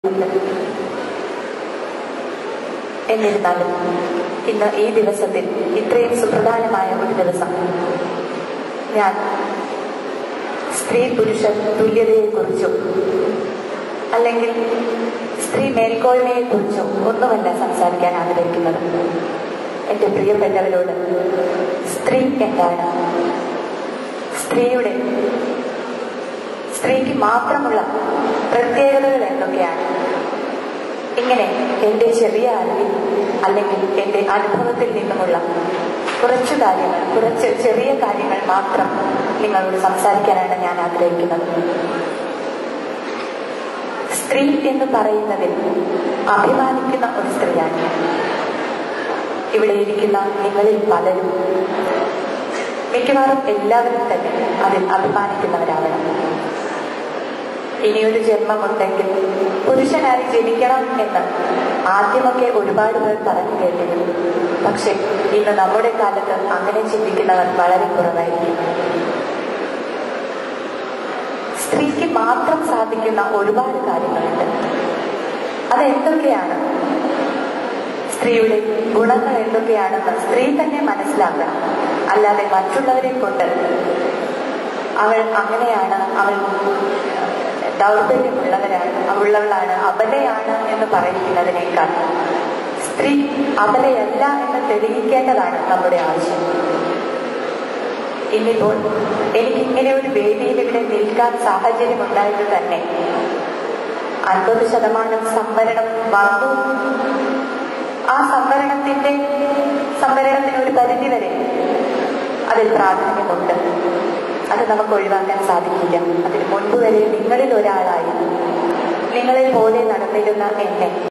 എന്നിരുന്നാലും ഇന്ന് ഈ ദിവസത്തിൽ ഇത്രയും സുപ്രധാനമായ ഒരു ദിവസം ഞാൻ സ്ത്രീ പുരുഷ തുല്യതയെക്കുറിച്ചും അല്ലെങ്കിൽ സ്ത്രീ മേൽക്കോയ്മയെക്കുറിച്ചും ഒന്നുമല്ല സംസാരിക്കാൻ ആഗ്രഹിക്കുന്നത് എൻ്റെ പ്രിയപ്പെട്ടവരോട് സ്ത്രീ എന്താണ് സ്ത്രീയുടെ സ്ത്രീക്ക് മാത്രമുള്ള പ്രത്യേകതകൾ എന്തൊക്കെയാണ് ഇങ്ങനെ എൻ്റെ ചെറിയ അറിവിൽ അല്ലെങ്കിൽ എൻ്റെ അനുഭവത്തിൽ നിന്നുമുള്ള കുറച്ചു കാര്യങ്ങൾ കുറച്ച് ചെറിയ കാര്യങ്ങൾ മാത്രം നിങ്ങളോട് സംസാരിക്കാനാണ് ഞാൻ ആഗ്രഹിക്കുന്നത് സ്ത്രീ എന്ന് പറയുന്നതിൽ അഭിമാനിക്കുന്ന ഒരു സ്ത്രീയാണ് ഞാൻ ഇവിടെ ഇരിക്കുന്ന നിങ്ങളിൽ പലരും മിക്കവാറും എല്ലാവരും തന്നെ അതിൽ അഭിമാനിക്കുന്നവരാകണം ഇനിയൊരു ജന്മമുണ്ടെങ്കിൽ പുരുഷനായി ജനിക്കണം എന്ന് ആദ്യമൊക്കെ ഒരുപാട് പേർ പറഞ്ഞു കേട്ടിരുന്നു പക്ഷെ ഇന്ന് നമ്മുടെ കാലത്ത് അങ്ങനെ ചിന്തിക്കുന്നവർ വളരെ കുറവായിരിക്കും സ്ത്രീക്ക് മാത്രം സാധിക്കുന്ന ഒരുപാട് കാര്യങ്ങളുണ്ട് അതെന്തൊക്കെയാണ് സ്ത്രീയുടെ ഗുണങ്ങൾ എന്തൊക്കെയാണെന്ന് സ്ത്രീ തന്നെ മനസ്സിലാക്കണം അല്ലാതെ മറ്റുള്ളവരെ കൊണ്ട് അവൾ അങ്ങനെയാണ് അവൾ ദൗർബല്യമുള്ളവരാണ് ഉള്ളവളാണ് അബലയാണ് എന്ന് പറയുന്നതിനേക്കാൾ സ്ത്രീ അബലയല്ല എന്ന് തെളിയിക്കേണ്ടതാണ് നമ്മുടെ ആവശ്യം ഇന്നിപ്പോൾ എനിക്ക് ഇങ്ങനെ ഒരു വേദിയിൽ ഇവിടെ നിൽക്കാൻ സാഹചര്യം ഉണ്ടായത് തന്നെ അൻപത് ശതമാനം സംവരണം വന്നു ആ സംവരണത്തിന്റെ സംവരണത്തിന് ഒരു പരിധി വരെ അതിൽ പ്രാധാന്യമുണ്ട് അത് നമുക്ക് ഒഴിവാക്കാൻ സാധിക്കില്ല അതിന് മുൻപ് വരെ നിങ്ങളിൽ ഒരാളായി നിങ്ങളെ പോലെ നടന്നിരുന്ന എന്നെ